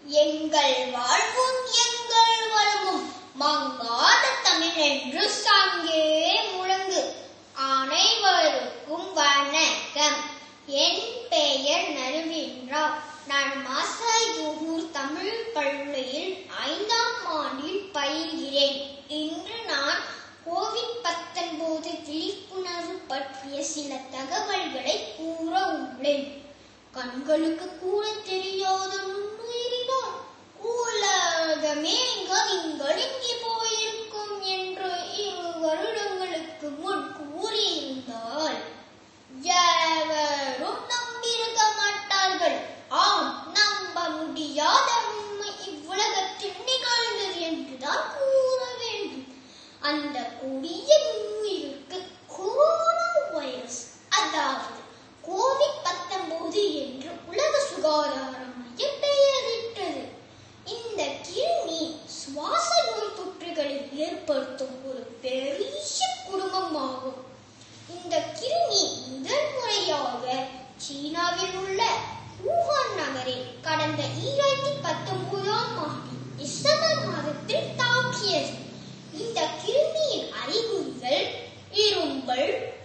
எங்கள் வாழ்வும் எங்கள் வளமும் மங்காத தமிழ் என்று சாங்கே முழங்கு அனைவருக்கும் வணக்கம் என் பெயர் நறுவின்றாவ் நான் மாசாயூர் தமிழ் பள்ளியில் ஐந்தாம் ஆண்டில் பயில்கிறேன் இன்று நான் கோவிட் பத்தொன்பது விழிப்புணர்வு பற்றிய சில தகவல்களை கூற உள்ளேன் கண்களுக்கு கூட தெரியாத நுண்ணுயிரினால் உலகமே கவிங்கொடுங்கி போயிருக்கும் என்று இரு வருடங்களுக்கு முன் கூறியிருந்தால் எவரும் நம்பியிருக்க மாட்டார்கள் ஆம் நம்ப முடியாத உண்மை இவ்வுலகத்தில் நிகழ்ந்தது என்றுதான் கூற வேண்டும் அந்த கொடிய நுண்ணுயிருக்கு கொரோனா வைரஸ் அதாவது கோவிட் பத்தொன்பது என்று உலக சுகாதார மையம் பெயரிட்டது இந்த கிருமி சுவாச நோய் தொற்றுகளை ஏற்படுத்தும் ஒரு பெரிய குடும்பமாகும் இந்த கிருமி முதல் முறையாக சீனாவில் உள்ள ஊகான் நகரில் கடந்த ஈராயிரத்தி பத்தொன்பதாம் ஆண்டு டிசம்பர் மாதத்தில் தாக்கியது இந்த கிருமியின் அறிகுறிகள் இரும்பல்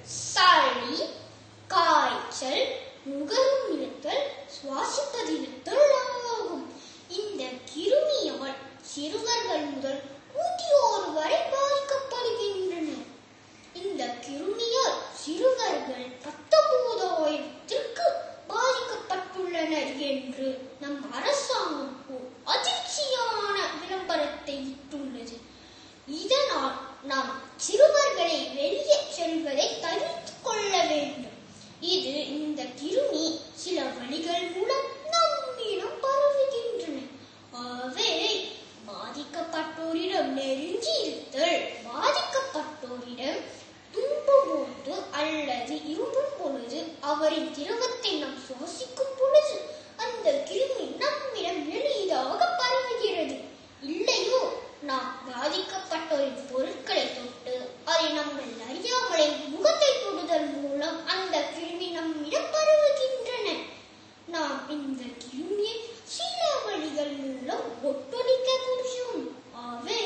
சளி காய்ச்சல் நுகரும் இழுத்தல் சுவாசிப்பதிழுத்தல் ஆகும் இந்த கிருமியால் சிறுவர்கள் முதல் முதியோர் வரை பாதிக்கப்படுகின்றனர் இந்த கிருமியால் சிறுவர்கள் பத்தொன்பதாயிரத்திற்கு பாதிக்கப்பட்டுள்ளனர் என்று நம் அரசாங்கம் ஓர் அதிர்ச்சியான விளம்பரத்தை இட்டுள்ளது இதனால் நாம் சிறுவர்களை வெளியே செல்வதை தவிர்த்துக் கொள்ள வேண்டும் இது இந்த கிருமி சில வழிகள் மூலம் நம்மிடம் பரவுகின்றன அவை பாதிக்கப்பட்டோரிடம் நெருங்கி இருத்தல் பாதிக்கப்பட்டோரிடம் தும்பும் போது அல்லது இருமும் பொழுது அவரின் திரவத்தை நாம் சுவாசிக்கும் பொழுது அந்த கிருமி நம்மிடம் எளிதாக பரவுகிறது இல்லையோ நாம் பாதிக்கப்பட்டோரின் பொருட்களை தொட்டு அதை நம்மை அறியாமலே முகத்தை தொடுதல் மூலம் அந்த கிருமி நம்மிடம் பரவுகின்றன நாம் இந்த கிருமியை சில வழிகள் மூலம் ஒட்டுணிக்க முடியும் அவை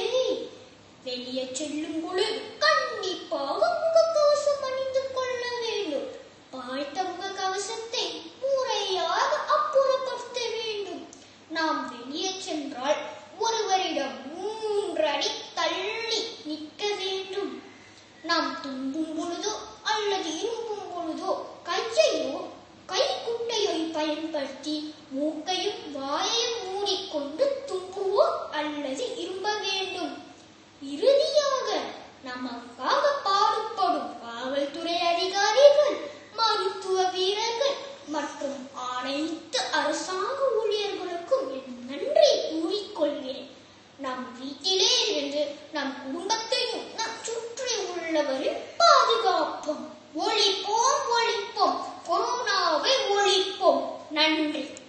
வெளியே செல்லும் பொழுது கண்டிப்பாக முகக்கவசம் அணிந்து கொள்ள வேண்டும் பாய்த்த முகக்கவசத்தை முறையாக அப்புறப்படுத்த வேண்டும் நாம் வெளியே சென்றால் ஒருவரிடம் மூன்று அடி தள்ளி நிற்க வேண்டும் நாம் தும்பும் பொழுதோ அல்லது இரும்பும் பொழுதோ கையையோ கைக்குட்டையோ பயன்படுத்தி மூக்கையும் வாயையும் மூடிக்கொண்டு தும்புவோ அல்லது இரும்ப வேண்டும் இறுதியாக நமக்காக பாடுபடும் காவல்துறை அதிகாரிகள் மருத்துவ வீரர்கள் மற்றும் அனைத்து அரசாங்க ஊழியர்களுக்கும் என் நன்றி கூறிக்கொள்கிறேன் நம் வீட்டிலே இருந்து நம் குடும்பத்தையும் நம் சுற்றி உள்ளவரையும் பாதுகாப்போம் ஒழிப்போம் ஒழிப்போம் கொரோனாவை ஒழிப்போம் நன்றி